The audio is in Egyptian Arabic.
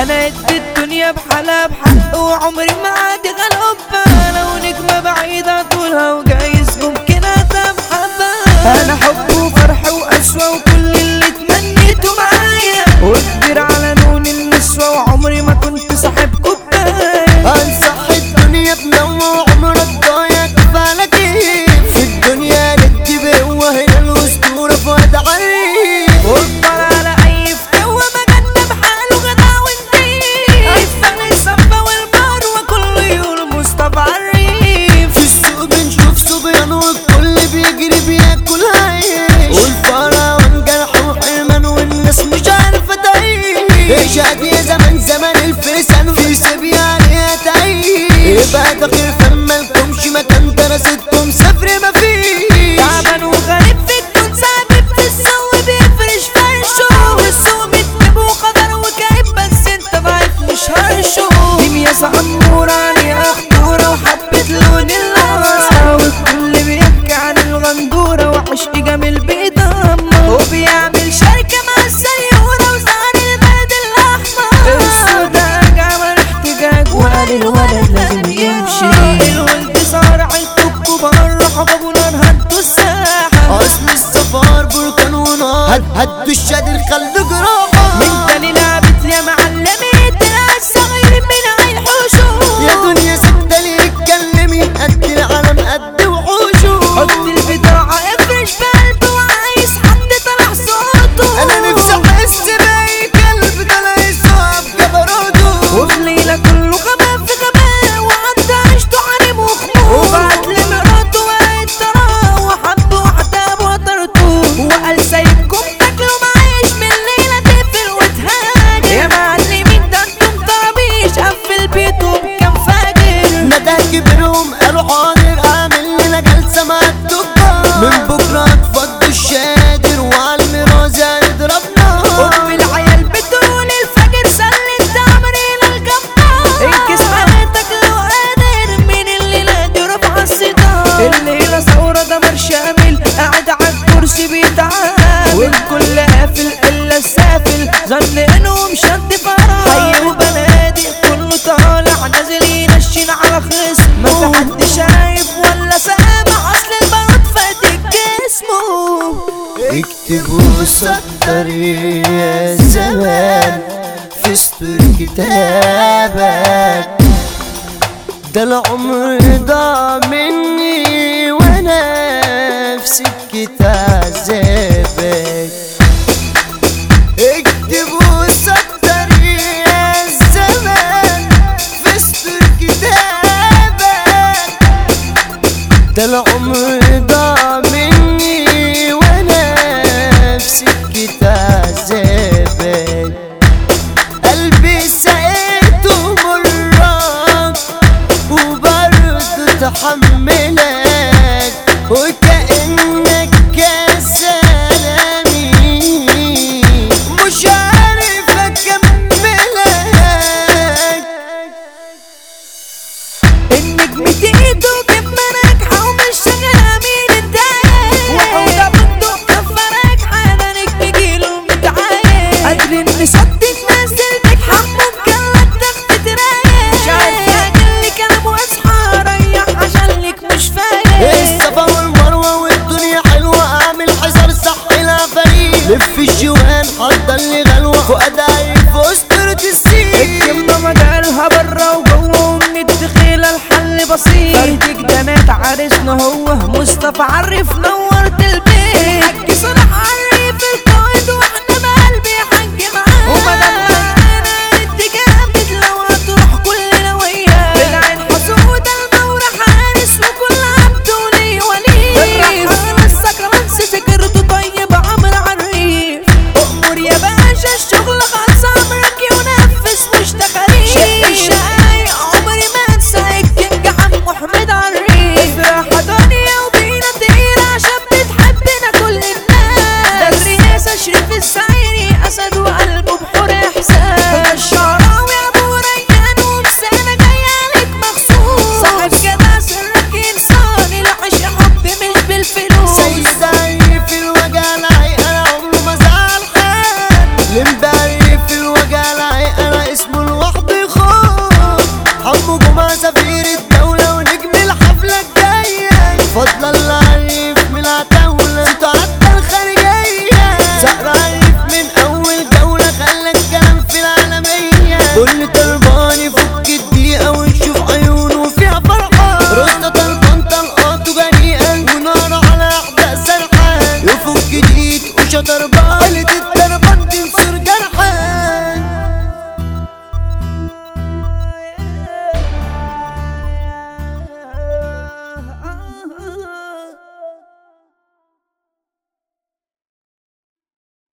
انا ادي الدنيا بحالها بحق وعمري ما عادي غلبة لو نجمة بعيدة طولها وجايز ممكن اتبحبها انا حب وفرح وقسوة وكل اللي تمنيته معايا وكبير على لون النسوة وعمري ما كنت صاحب كوباية انصح الدنيا بنوع عمرك ضايع كفالك في الدنيا ندي بقوة هنا الاسطورة فؤاد عريف واكبر على اي فتوى مجنة بحاله غدا ونديف عفاني الصفا والمروة كله يقول مصطفى عريف في السوق بنشوف صبيان والكل بيجري بياكل عيش والفراوان جرح وحرمان والناس مش عارفة تعيش ايش يا زمان زمان الفرسان في سبي عليها تعيش يبقى ده خير فما لكمش مكان دراستكم سفر مفيش تعبان وغريب في الدون ثابت في السوق بيفرش فرشه والسوق متجيب وخضر وكئيب بس انت ضعيف مش هرشه كيميا سمورة عليها خطورة وحبة لون القصة والكل بيحكي عن الغندورة وعشق جميل بيدمر وبيعمل شركة مع السيورة وزعل البلد الأحمر السوداء عمل احتجاج وقال الولد لازم يمشي الولد صار عيلته الكبار راحوا جابوا نار هدوا الساحة اصل السفار بركان ونار هد هدوا الشادر خلوا جراحة من تاني لعبت يا معلمي طلع الصغير من عين حوشه يا دنيا سكتة ليه اتكلمي قد العالم قد وحوشه حط البضاعة افرش بقلبه وعايز حد طلع صوته انا نفسي احس باي قلب ده لا يصاب جبروته وفي ليلة كله غباء في غباء وعدى عيشته حريم وخمور وبعت لمراته وقالت تراه وحب واحدة بوترته وقال سايبكم تاكلوا معيش من الليلة تقفل وتهاجر يا معلمين ده انتم طرابيش قفل بيته بكام فاجر ندى كبرهم قالوا حاضر اعمل لنا جلسة مع التجار من بكرة هتفضوا الشادر وعلى المرازة نضربنا أم العيال بتقول الفجر سلت عمرنا الجبار انكس حياتك لو قادر من الليلة دي رفع الستار الليلة ثورة دمر شامل قاعد على الكرسي بيتعامل والكل قافل إلا السافل ظن إنهم شد فرح حي وبنادق كله طالع نازل ينشن على خصم ما في حد شايف ولا سامع أصل الموت فاتك جسمه اكتبوا سطر يا زمان في سطر كتابك ده العمر ضاع مني وانا في سكة عذابك اكتبوا سطر يا زمان في سطر كتابك ده العمر ضاع مني وانا في سكة عذابك قلبي سقيته مرات وبرضه تحملك وكأنك كسلامي مش عارف اكملك النجم تيجي وكلمة ناجحة ومش شغالة مين الدايق وحودة بندق كفرك حالا نجم جيله متعايق قادرين نصد الناس اللي بتحموا بجلد تخت ترايق مش عارفة اجلي كلام واصحى ريح عشان ليك مش فايق الصفا والمروة والدنيا حلوة اعمل حذر صح العفاريت لف الجوان حضر لي غلوة فؤاد عيب في اسطورة السين الكلمة مجالها برا وجوه ومن الدخيلة الحل بسيط فردك جنات عرسنا هو مصطفى عرف نورت البيت الحاج صلاح عرف القائد واحنا بقلبي حاج معاه ومدام انا انت جامد لو هتروح كلنا وياه بالعين حسودة المورة حارس وكل عبد ولي ولي بالرحمن السكران سكرته طيب عمرو عريف امور يا باشا الشغل خلص امرك ينفذ مش تخاريف شق الشقايق عمري ما انسى تنجح عم محمد عريف افرح دنيا وبينا تقيل عشان مصطفى سفير الدولة ونجم الحفلة الجاية فضلا